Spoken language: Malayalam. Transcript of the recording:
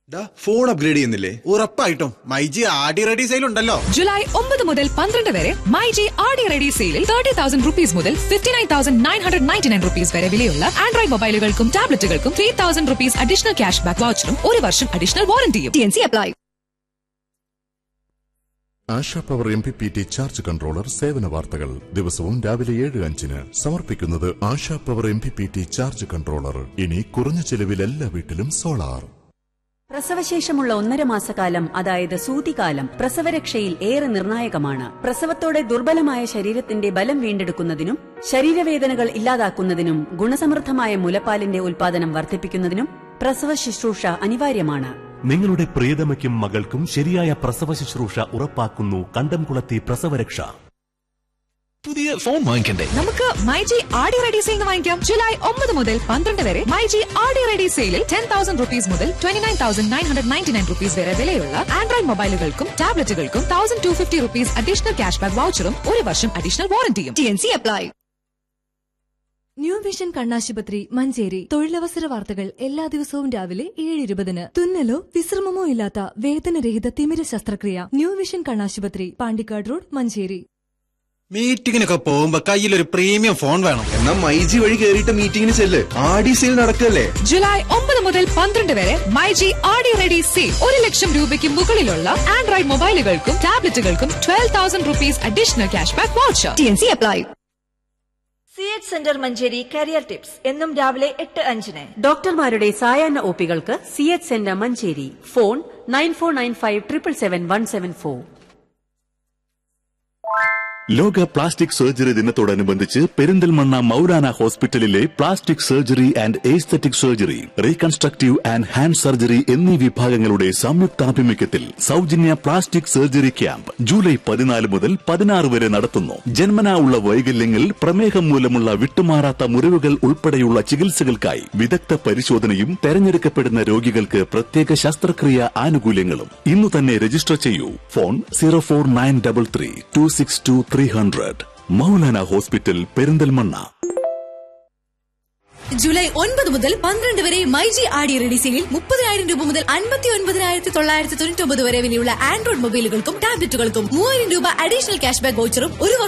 ഫോൺ അപ്ഗ്രേഡ് ചെയ്യുന്നില്ലേ ഉറപ്പായിട്ടും മൈജി ആടി റെഡി സെയിൽ ഉണ്ടല്ലോ ജൂലൈ ഒമ്പത് മുതൽ പന്ത്രണ്ട് വരെ my G R D ready സെയിലിൽ തേർട്ടി തൗസൻഡ് റുപ്പീസ് മുതൽ fifty nine thousand nine hundred ninety nine rupees വരെ വിലയുള്ള ആൻഡ്രോയിഡ് മൊബൈലുകൾക്കും ടാബ്ലറ്റുകൾക്കും three thousand rupees additional cash back വൗച്ചറും ഒരു വർഷം അഡീഷണൽ വാറന്റിയും T N C apply Asha power M P P T charge controller സേവന വാർത്തകൾ ദിവസവും രാവിലെ ഏഴ് അഞ്ചിന് സമർപ്പിക്കുന്നത് Asha power M P P T charge controller ഇനി കുറഞ്ഞ ചെലവിൽ എല്ലാ വീട്ടിലും സോളാർ പ്രസവശേഷമുള്ള ഒന്നര മാസക്കാലം അതായത് സൂതികാലം പ്രസവരക്ഷയിൽ ഏറെ നിർണായകമാണ് പ്രസവത്തോടെ ദുർബലമായ ശരീരത്തിന്റെ ബലം വീണ്ടെടുക്കുന്നതിനും ശരീരവേദനകൾ ഇല്ലാതാക്കുന്നതിനും ഗുണസമൃദ്ധമായ മുലപ്പാലിന്റെ ഉൽപാദനം വർദ്ധിപ്പിക്കുന്നതിനും പ്രസവ ശുശ്രൂഷ അനിവാര്യമാണ് നിങ്ങളുടെ പ്രിയതമയ്ക്കും മകൾക്കും ശരിയായ പ്രസവ ശുശ്രൂഷ ഉറപ്പാക്കുന്നു കണ്ടംകുളത്തി പ്രസവരക്ഷ പുതിയ ഫോൺ വാങ്ങിക്കണ്ടേ നമുക്ക് my G R D ready sale വാങ്ങിക്കാം ജൂലൈ ഒമ്പത് മുതൽ പന്ത്രണ്ട് വരെ my G R D ready സെയിലിൽ ടെൻ തൗസൻഡ് റുപ്പീസ് മുതൽ twenty nine thousand nine hundred ninety nine rupees വരെ വിലയുള്ള ആൻഡ്രോയിഡ് മൊബൈലുകൾക്കും ടാബ്ലറ്റുകൾക്കും thousand two fifty rupees additional cash back വൗച്ചറും ഒരു വർഷം അഡീഷണൽ വാറന്റിയും T N C apply new vision കണ്ണാശുപത്രി മഞ്ചേരി തൊഴിലവസര വാർത്തകൾ എല്ലാ ദിവസവും രാവിലെ ഏഴ് ഇരുപതിന് തുന്നലോ വിശ്രമമോ ഇല്ലാത്ത വേദനരഹിത തിമിര ശസ്ത്രക്രിയ ന്യൂ വിഷൻ കണ്ണാശുപത്രി പാണ്ടിക്കാട് റോഡ് മഞ്ചേരി മീറ്റിങ്ങിനൊക്കെ പോകുമ്പോ കയ്യിലൊരു പ്രീമിയം ഫോൺ വേണം എന്നാ മൈജി വഴി കേറിയിട്ട് മീറ്റിംഗിന് ചെല്ല് ആടി സെയിൽ നടക്കല്ലേ ജൂലൈ ഒമ്പത് മുതൽ പന്ത്രണ്ട് വരെ my G R D ready sale ഒരു ലക്ഷം രൂപയ്ക്ക് മുകളിലുള്ള ആൻഡ്രോയിഡ് മൊബൈലുകൾക്കും ടാബ്ലറ്റുകൾക്കും twelve thousand rupees additional cash back voucher T N C apply C H centre Manjeri career tips എന്നും രാവിലെ എട്ട് അഞ്ചിന് ഡോക്ടർമാരുടെ സായാഹ്ന ഒപികൾക്ക് C H centre Manjeri phone nine four nine five triple seven one seven four ലോക പ്ലാസ്റ്റിക് സർജറി ദിനത്തോടനുബന്ധിച്ച് പെരിന്തൽമണ്ണ മൗലാന ഹോസ്പിറ്റലിലെ plastic surgery and aesthetic surgery reconstructive and hand surgery എന്നീ വിഭാഗങ്ങളുടെ സംയുക്താഭിമുഖ്യത്തിൽ സൗജന്യ പ്ലാസ്റ്റിക് സർജറി ക്യാമ്പ് ജൂലൈ പതിനാല് മുതൽ പതിനാറ് വരെ നടത്തുന്നു ജന്മനാ ഉള്ള വൈകല്യങ്ങൾ പ്രമേഹം മൂലമുള്ള വിട്ടുമാറാത്ത മുറിവുകൾ ഉൾപ്പെടെയുള്ള ചികിത്സകൾക്കായി വിദഗ്ധ പരിശോധനയും തെരഞ്ഞെടുക്കപ്പെടുന്ന രോഗികൾക്ക് പ്രത്യേക ശസ്ത്രക്രിയ ആനുകൂല്യങ്ങളും ഇന്നു തന്നെ രജിസ്റ്റർ ചെയ്യൂ phone zero four nine double three two six two three hundred Maulana hospital Perinthalmanna July ഒൻപത് മുതൽ പന്ത്രണ്ട് വരെ മൈജി ആടി റെഡി സെയിൽ മുപ്പതിനായിരം രൂപ മുതൽ അൻപത്തി ഒൻപതിനായിരത്തി തൊള്ളായിരത്തി തൊണ്ണൂറ്റി ഒമ്പത് വരെ വിലയുള്ള ആൻഡ്രോയിഡ് മൊബൈലുകൾക്കും ടാബ്ലറ്റുകൾക്കും മൂവായിരം രൂപ അഡീഷണൽ ക്യാഷ് ബാക്ക് വൗച്ചറും ഒരു